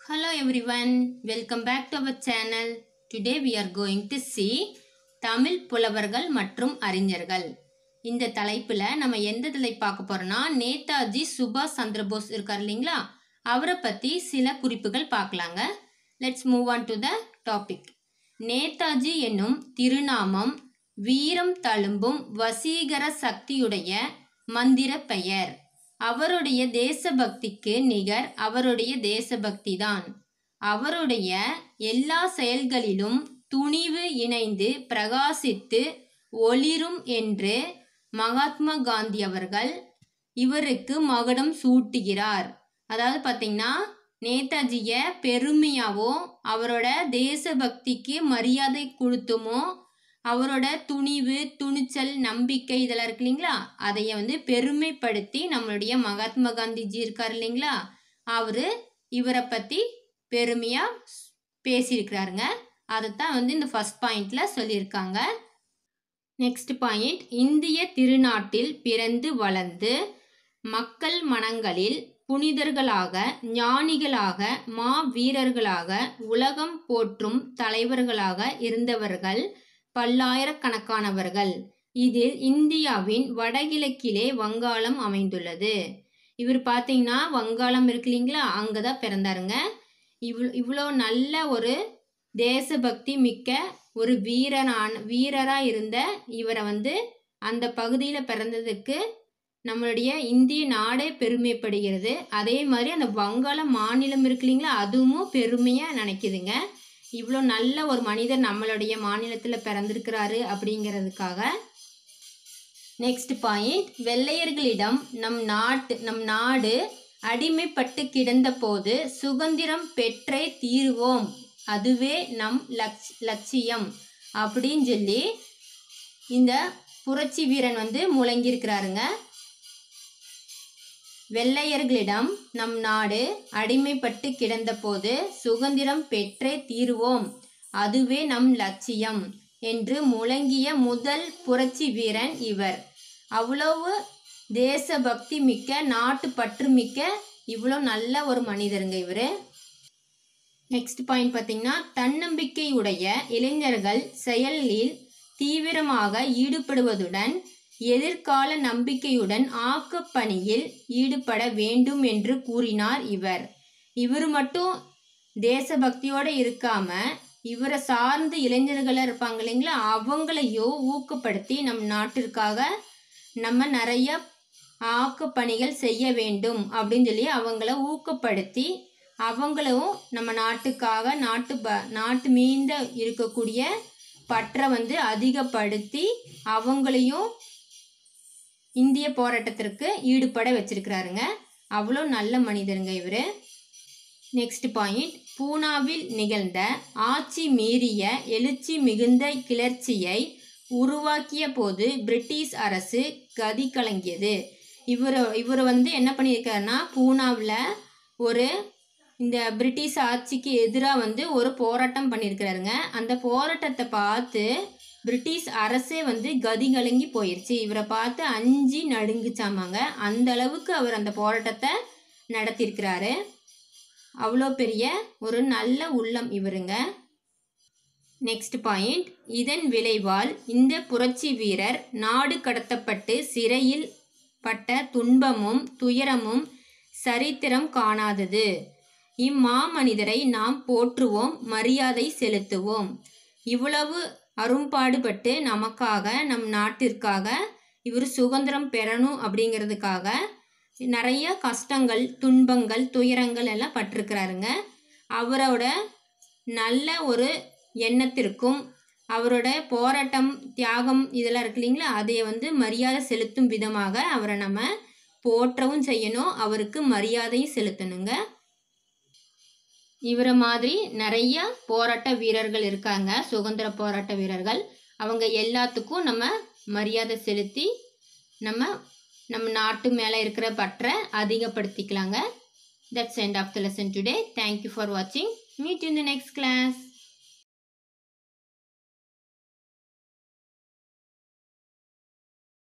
Hello everyone, welcome back to our channel. Today we are going to see Tamil புலவர்கள் மற்றும் அறிஞர்கள் இந்த தலைப்பில் நம்ம எந்த தலை பார்க்க போறோம்னா நேதாஜி சுபாஷ் சந்திரபோஸ் இருக்கார் இல்லைங்களா அவரை பற்றி சில குறிப்புகள் பார்க்கலாங்க let's move on to the topic Netaji என்னும் திருநாமம் வீரம் தழும்பும் வசீகர சக்தியுடைய மந்திர பெயர் அவருடைய தேசபக்திக்கு நிகர் அவருடைய தேசபக்தி தான் அவருடைய எல்லா செயல்களிலும் துணிவு இணைந்து பிரகாசித்து ஒளிரும் என்று மகாத்மா காந்தி அவர்கள் இவருக்கு மகுடம் சூட்டுகிறார் அதாவது பார்த்தீங்கன்னா நேதாஜியை பெருமையாகவும் அவரோட தேசபக்திக்கு மரியாதை கொடுத்துமோ அவரோட துணிவு துணிச்சல் நம்பிக்கை இதெல்லாம் இருக்கு இல்லைங்களா அதைய வந்து பெருமைப்படுத்தி நம்மளுடைய மகாத்மா காந்திஜி இருக்கார் இல்லைங்களா அவரு இவரை பற்றி பெருமையாக பேசியிருக்கிறாருங்க அதைத்தான் வந்து இந்த ஃபஸ்ட் பாயிண்ட்ல சொல்லியிருக்காங்க நெக்ஸ்ட் பாயிண்ட் இந்திய திருநாட்டில் பிறந்து வளர்ந்து மக்கள் மனங்களில் புனிதர்களாக ஞானிகளாக மா வீரர்களாக உலகம் போற்றும் தலைவர்களாக இருந்தவர்கள் பல்லாயிரக்கணக்கானவர்கள் இதில் இந்தியாவின் வடகிழக்கிலே வங்காளம் அமைந்துள்ளது இவர் பார்த்தீங்கன்னா வங்காளம் இருக்கு இல்லைங்களா அங்கே தான் பிறந்தாருங்க இவ் இவ்வளோ நல்ல ஒரு தேசபக்தி மிக்க ஒரு வீரனான வீரராக இருந்த இவரை வந்து அந்த பகுதியில் பிறந்ததுக்கு நம்மளுடைய இந்திய நாடே பெருமைப்படுகிறது அதே மாதிரி அந்த வங்காள மாநிலம் இருக்கு இல்லைங்களா அதுவும் பெருமையாக நினைக்குதுங்க இவ்வளோ நல்ல ஒரு மனிதர் நம்மளுடைய மாநிலத்தில் பிறந்திருக்கிறாரு அப்படிங்கிறதுக்காக நெக்ஸ்ட் பாயிண்ட் வெள்ளையர்களிடம் நம் நாட்டு நம் நாடு அடிமைப்பட்டு கிடந்த போது சுதந்திரம் பெற்றே தீருவோம் அதுவே நம் லட்ச லட்சியம் அப்படின்னு சொல்லி இந்த புரட்சி வீரன் வந்து முழங்கியிருக்கிறாருங்க வெள்ளையர்களிடம் நம் நாடு அடிமைப்பட்டு கிடந்தபோது சுதந்திரம் பெற்றே தீருவோம் அதுவே நம் லட்சியம் என்று முழங்கிய முதல் புரட்சி வீரன் இவர் அவ்வளவு தேசபக்தி மிக்க நாட்டு பற்று மிக்க இவ்வளோ நல்ல ஒரு மனிதருங்க இவர் நெக்ஸ்ட் பாயிண்ட் பார்த்தீங்கன்னா தன்னம்பிக்கையுடைய இளைஞர்கள் செயலில் தீவிரமாக ஈடுபடுவதுடன் எதிர்கால நம்பிக்கையுடன் ஆக்கப்பணியில் ஈடுபட வேண்டும் என்று கூறினார் இவர் இவர் மட்டும் தேசபக்தியோடு இருக்காம இவரை சார்ந்து இளைஞர்களாக இருப்பாங்க இல்லைங்களா அவங்களையோ ஊக்கப்படுத்தி நம் நாட்டிற்காக நம்ம நிறைய ஆக்கப்பணிகள் செய்ய வேண்டும் அப்படின்னு சொல்லி அவங்கள ஊக்கப்படுத்தி அவங்களும் நம்ம நாட்டுக்காக நாட்டு ப நாட்டு மீந்த இருக்கக்கூடிய பற்றை வந்து அதிகப்படுத்தி அவங்களையும் இந்திய போராட்டத்திற்கு ஈடுபட வச்சிருக்கிறாருங்க அவ்வளோ நல்ல மனிதருங்க இவர் நெக்ஸ்ட் பாயிண்ட் பூனாவில் நிகழ்ந்த ஆட்சி மீறிய எழுச்சி மிகுந்த கிளர்ச்சியை உருவாக்கிய போது பிரிட்டிஷ் அரசு கதி கலங்கியது இவர் இவர் வந்து என்ன பண்ணியிருக்காருன்னா பூனாவில் ஒரு இந்த பிரிட்டிஷ் ஆட்சிக்கு எதிராக வந்து ஒரு போராட்டம் பண்ணியிருக்கிறாருங்க அந்த போராட்டத்தை பார்த்து பிரிட்டிஷ் அரசே வந்து கதி கலங்கி போயிடுச்சு இவரை பார்த்து அஞ்சு நடுங்குச்சாமாங்க அந்த அளவுக்கு அவர் அந்த போராட்டத்தை நடத்தியிருக்கிறாரு அவ்வளோ பெரிய ஒரு நல்ல உள்ளம் இவருங்க நெக்ஸ்ட் பாயிண்ட் இதன் விளைவால் இந்த புரட்சி வீரர் நாடு கடத்தப்பட்டு சிறையில் பட்ட துன்பமும் துயரமும் சரித்திரம் காணாதது இம்மாமனிதரை நாம் போற்றுவோம் மரியாதை செலுத்துவோம் இவ்வளவு அரும்பாடுபட்டு நமக்காக நம் நாட்டிற்காக இவர் சுதந்திரம் பெறணும் அப்படிங்கிறதுக்காக நிறைய கஷ்டங்கள் துன்பங்கள் துயரங்கள் எல்லாம் பட்டிருக்கிறாருங்க அவரோட நல்ல ஒரு எண்ணத்திற்கும் அவரோட போராட்டம் தியாகம் இதெல்லாம் இருக்கு இல்லைங்களா அதை வந்து மரியாதை செலுத்தும் விதமாக அவரை நம்ம போற்றவும் செய்யணும் அவருக்கு மரியாதையும் செலுத்தணுங்க இவரை மாதிரி நிறைய போராட்ட வீரர்கள் இருக்காங்க சுதந்திர போராட்ட வீரர்கள் அவங்க எல்லாத்துக்கும் நம்ம மரியாதை செலுத்தி நம்ம நம்ம நாட்டு மேலே இருக்கிற பற்றை அதிகப்படுத்திக்கலாங்க that's end of the lesson today thank you for வாட்சிங் meet in the next class